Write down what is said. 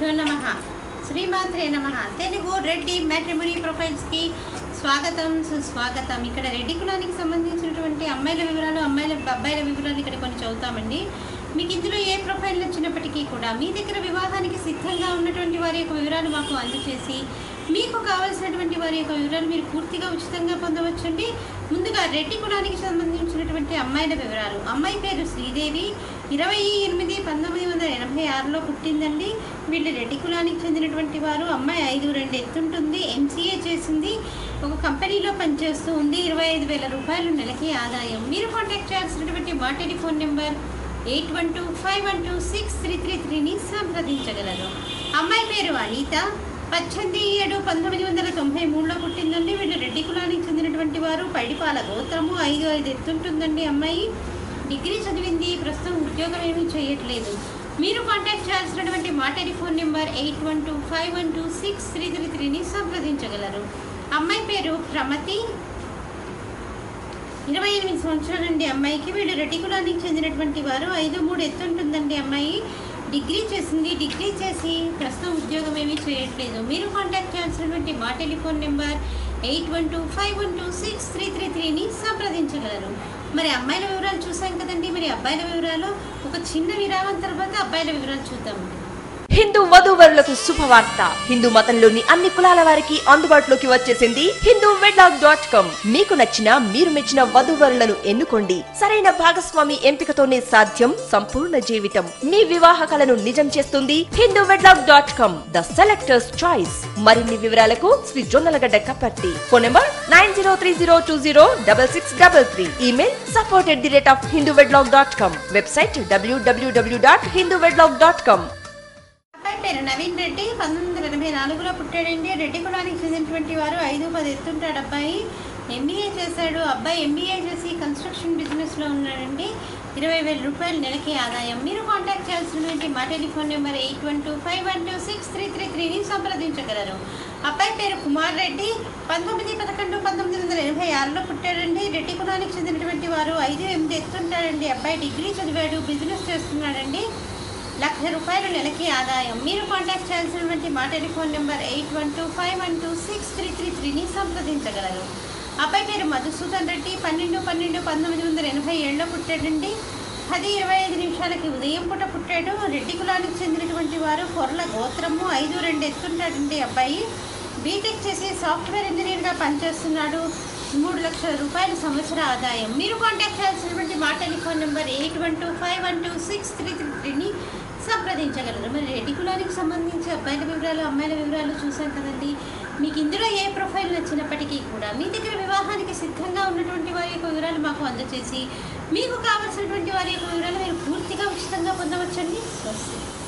గురుభ్యో నమ శ్రీమాత్రే నమ తెలుగు రెడ్డి మ్యాట్రిమోనీ ప్రొఫైల్స్కి స్వాగతం సుస్వాగతం ఇక్కడ రెడ్డి కులానికి సంబంధించినటువంటి అమ్మాయిల వివరాలు అమ్మాయిల అబ్బాయిల వివరాలు ఇక్కడ కొన్ని చదువుతామండి మీకు ఇందులో ఏ ప్రొఫైల్ వచ్చినప్పటికీ కూడా మీ దగ్గర వివాహానికి సిద్ధంగా ఉన్నటువంటి వారి యొక్క వివరాలు మాకు అందజేసి మీకు కావాల్సినటువంటి వారి యొక్క వివరాలు మీరు పూర్తిగా ఉచితంగా పొందవచ్చండి ముందుగా రెడ్డి కులానికి సంబంధించినటువంటి అమ్మాయిల వివరాలు అమ్మాయి పేరు శ్రీదేవి ఇరవై ఎనిమిది పంతొమ్మిది వందల ఎనభై ఆరులో పుట్టిందండి వీళ్ళు రెడ్డి కులానికి చెందినటువంటి వారు అమ్మాయి ఐదు రెండు ఎత్తుంటుంది ఎంసీఏ చేసింది ఒక కంపెనీలో పనిచేస్తూ ఉంది ఇరవై ఐదు వేల రూపాయలు నెలకి ఆదాయం మీరు కాంటాక్ట్ చేయాల్సినటువంటి మా telephone number eight one two five one two six three three త్రీని సంప్రదించగలరు అమ్మాయి పేరు అనిత పద్దెనిమిది ఏడు పంతొమ్మిది వందల తొంభై మూడులో పుట్టిందండి వీళ్ళు రెడ్డి కులానికి చెందినటువంటి వారు పైడిపాల గోత్రము ఐదు ఐదు ఎత్తుంటుందండి అమ్మాయి డిగ్రీ చదివింది ప్రస్తుతం ఉద్యోగం ఏమీ చేయట్లేదు మీరు కాంటాక్ట్ చేయాల్సినటువంటి మా telephone number eight one two five one two six three three త్రీని సంప్రదించగలరు అమ్మాయి పేరు ప్రమతి ఇరవై ఎనిమిది సంవత్సరాలండి అమ్మాయికి వీళ్ళు రెడ్డి కులానికి చెందినటువంటి వారు ఐదు మూడు ఎత్తుంటుందండి అమ్మాయి డిగ్రీ చేసింది డిగ్రీ చేసి ప్రస్తుతం ఉద్యోగం ఏమీ చేయట్లేదు మీరు కాంటాక్ట్ చేయాల్సినటువంటి మా telephone number eight one two five one two six three three త్రీని సంప్రదించగలరు మరి అమ్మాయిల వివరాలు చూసాం కదండి మరి అబ్బాయిల వివరాలు ఒక చిన్న విరామం తర్వాత అబ్బాయిల వివరాలు చూద్దాము హిందూ వధూవరులకు శుభవార్త హిందూ మతంలోని అన్ని కులాల వారికి అందుబాటులోకి వచ్చేసింది హిందూ వెడ్లాక్ డాట్ కామ్ మీకు నచ్చిన మీరు మెచ్చిన వధూవరులను ఎన్నుకోండి సరైన భాగస్వామి ఎంపికతోనే సాధ్యం సంపూర్ణ జీవితం మీ వివాహ కలను నిజం చేస్తుంది Hindu wedlock dot com the selectors choice మరిన్ని వివరాలకు Sri Jonnalagadda Kaparthi phone number nine zero three zero two zero double six double three email support at the rate of Hindu wedlock dot com website W W W dot Hindu wedlock dot com అబ్బాయి పేరు నవీన్ రెడ్డి పంతొమ్మిది వందల ఎనభై నాలుగులో పుట్టాడండి రెడ్డి కులానికి చెందినటువంటి వారు ఐదు పది ఎత్తుంటాడు అబ్బాయి ఎంబీఏ చేశాడు అబ్బాయి ఎంబీఏ చేసి కన్స్ట్రక్షన్ బిజినెస్లో ఉన్నాడండి ఇరవై వేల రూపాయలు నెలకి ఆదాయం మీరు కాంటాక్ట్ చేయాల్సినటువంటి మా telephone number eight one two five one two six three three త్రీని సంప్రదించగలరు అబ్బాయి పేరు కుమార్ రెడ్డి పంతొమ్మిది పదకొండు పంతొమ్మిది వందల ఎనభై ఆరులో పుట్టాడండి రెడ్డి కులానికి చెందినటువంటి వారు ఐదు ఎనిమిది ఎత్తుంటాడండి అబ్బాయి డిగ్రీ చదివాడు బిజినెస్ చేస్తున్నాడండి లక్ష రూపాయలు నెలకి ఆదాయం మీరు కాంటాక్ట్ చేయాల్సినటువంటి మా telephone number eight one two five one two six three three త్రీని సంప్రదించగలరు అబ్బాయి పేరు మధుసూదన్ రెడ్డి పన్నెండు పన్నెండు పంతొమ్మిది వందల ఎనభై ఏడులో పుట్టాడండి పది ఇరవై ఐదు నిమిషాలకి ఉదయం పూట పుట్టాడు రెడ్డి కులానికి చెందినటువంటి వారు కొర్ల గోత్రము ఐదు రెండు ఎత్తుంటాడండి అబ్బాయి బీటెక్ చేసి సాఫ్ట్వేర్ ఇంజనీర్గా పనిచేస్తున్నాడు మూడు లక్షల రూపాయల సంవత్సర ఆదాయం మీరు కాంటాక్ట్ చేయాల్సినటువంటి మా telephone number eight one two five one two six three three త్రీని సంప్రదించగలరు మరి రెడ్డి కులానికి సంబంధించి అబ్బాయిల వివరాలు అమ్మాయిల వివరాలు చూసాం కదండి మీకు ఇందులో ఏ ప్రొఫైల్ నచ్చినప్పటికీ కూడా మీ దగ్గర వివాహానికి సిద్ధంగా ఉన్నటువంటి వారి యొక్క వివరాలు మాకు అందజేసి మీకు కావాల్సినటువంటి వారి యొక్క వివరాలు మీరు పూర్తిగా ఉచితంగా పొందవచ్చండి స్వస్తి